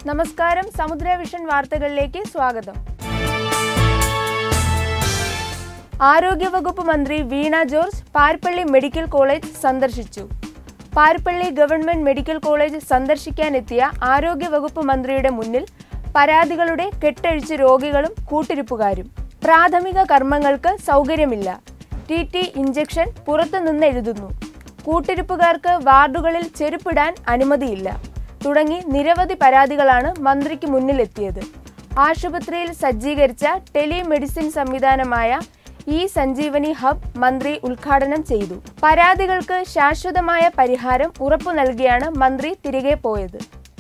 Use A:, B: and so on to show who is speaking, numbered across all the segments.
A: നമസ്കാരം സമുദ്ര വിഷൻ വാർത്തകളിലേക്ക് സ്വാഗതം ആരോഗ്യവകുപ്പ് മന്ത്രി വീണ ജോർജ് പാർപ്പള്ളി മെഡിക്കൽ കോളേജ് സന്ദർശിച്ചു പാർപ്പള്ളി ഗവൺമെന്റ് മെഡിക്കൽ കോളേജ് സന്ദർശിക്കാനെത്തിയ ആരോഗ്യവകുപ്പ് മന്ത്രിയുടെ മുന്നിൽ പരാതികളുടെ കെട്ടഴിച്ച് രോഗികളും കൂട്ടിരിപ്പുകാരും പ്രാഥമിക കർമ്മങ്ങൾക്ക് സൗകര്യമില്ല ടി ടി ഇഞ്ചക്ഷൻ പുറത്തുനിന്ന് എഴുതുന്നു കൂട്ടിരിപ്പുകാർക്ക് വാർഡുകളിൽ ചെരുപ്പിടാൻ അനുമതിയില്ല തുടങ്ങി നിരവധി പരാതികളാണ് മന്ത്രിക്ക് മുന്നിലെത്തിയത് ആശുപത്രിയിൽ സജ്ജീകരിച്ച ടെലിമെഡിസിൻ സംവിധാനമായ ഇ സഞ്ജീവനി ഹബ് മന്ത്രി ഉദ്ഘാടനം ചെയ്തു പരാതികൾക്ക് ശാശ്വതമായ പരിഹാരം ഉറപ്പു നൽകിയാണ് മന്ത്രി തിരികെ പോയത്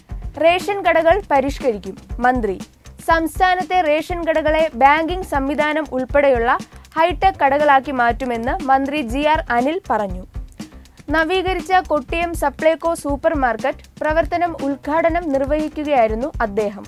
A: റേഷൻ കടകൾ പരിഷ്കരിക്കും മന്ത്രി സംസ്ഥാനത്തെ റേഷൻ കടകളെ ബാങ്കിംഗ് സംവിധാനം ഉൾപ്പെടെയുള്ള ഹൈടെക് കടകളാക്കി മാറ്റുമെന്ന് മന്ത്രി ജി ആർ അനിൽ പറഞ്ഞു നവീകരിച്ച കൊട്ടിയം സപ്ലൈകോ സൂപ്പർ മാർക്കറ്റ് പ്രവർത്തനം ഉദ്ഘാടനം നിർവഹിക്കുകയായിരുന്നു അദ്ദേഹം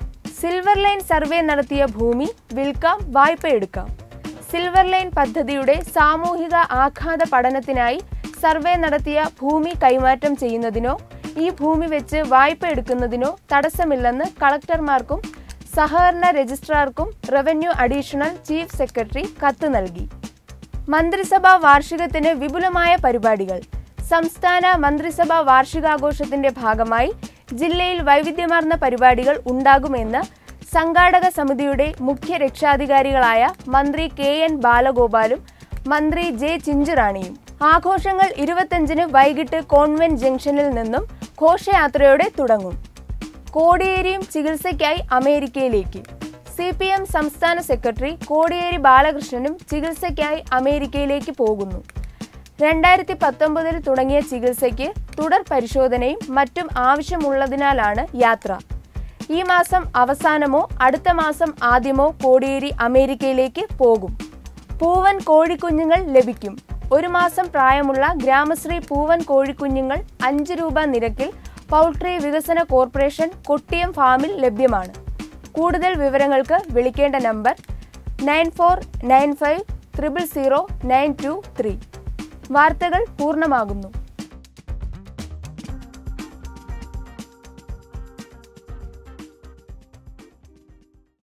A: സിൽവർ ലൈൻ സർവേ നടത്തിയ ഭൂമി വിൽക്കാം വായ്പയെടുക്കാം സിൽവർ ലൈൻ പദ്ധതിയുടെ സാമൂഹിക ആഘാത പഠനത്തിനായി സർവേ നടത്തിയ ഭൂമി കൈമാറ്റം ചെയ്യുന്നതിനോ ഈ ഭൂമി വെച്ച് വായ്പ എടുക്കുന്നതിനോ തടസ്സമില്ലെന്ന് കളക്ടർമാർക്കും സഹകരണ രജിസ്ട്രാർക്കും റവന്യൂ അഡീഷണൽ ചീഫ് സെക്രട്ടറി കത്ത് നൽകി മന്ത്രിസഭാ വാർഷികത്തിന് വിപുലമായ പരിപാടികൾ സംസ്ഥാന മന്ത്രിസഭാ വാർഷികാഘോഷത്തിന്റെ ഭാഗമായി ജില്ലയിൽ വൈവിധ്യമാർന്ന പരിപാടികൾ ഉണ്ടാകുമെന്ന് സംഘാടക സമിതിയുടെ മുഖ്യ രക്ഷാധികാരികളായ മന്ത്രി കെ എൻ ബാലഗോപാലും മന്ത്രി ജെ ചിഞ്ചുറാണിയും ആഘോഷങ്ങൾ ഇരുപത്തഞ്ചിന് വൈകിട്ട് കോൺവെന്റ് ജംഗ്ഷനിൽ നിന്നും ഘോഷയാത്രയോടെ തുടങ്ങും കോടിയേരിയും ചികിത്സയ്ക്കായി അമേരിക്കയിലേക്ക് സി പി എം സംസ്ഥാന സെക്രട്ടറി കോടിയേരി ബാലകൃഷ്ണനും ചികിത്സയ്ക്കായി അമേരിക്കയിലേക്ക് പോകുന്നു രണ്ടായിരത്തി പത്തൊമ്പതിൽ തുടങ്ങിയ ചികിത്സയ്ക്ക് തുടർ പരിശോധനയും മറ്റും ആവശ്യമുള്ളതിനാലാണ് യാത്ര ഈ മാസം അവസാനമോ അടുത്ത മാസം ആദ്യമോ കോടിയേരി അമേരിക്കയിലേക്ക് പോകും പൂവൻ കോഴിക്കുഞ്ഞുങ്ങൾ ലഭിക്കും ഒരു മാസം പ്രായമുള്ള ഗ്രാമശ്രീ പൂവൻ കോഴിക്കുഞ്ഞുങ്ങൾ അഞ്ച് രൂപ നിരക്കിൽ പൗൾട്രി വികസന കോർപ്പറേഷൻ കൊട്ടിയം ഫാമിൽ ലഭ്യമാണ് കൂടുതൽ വിവരങ്ങൾക്ക് വിളിക്കേണ്ട number nine four nine five triple zero nine two three വാർത്തകൾ പൂർണ്ണമാകുന്നു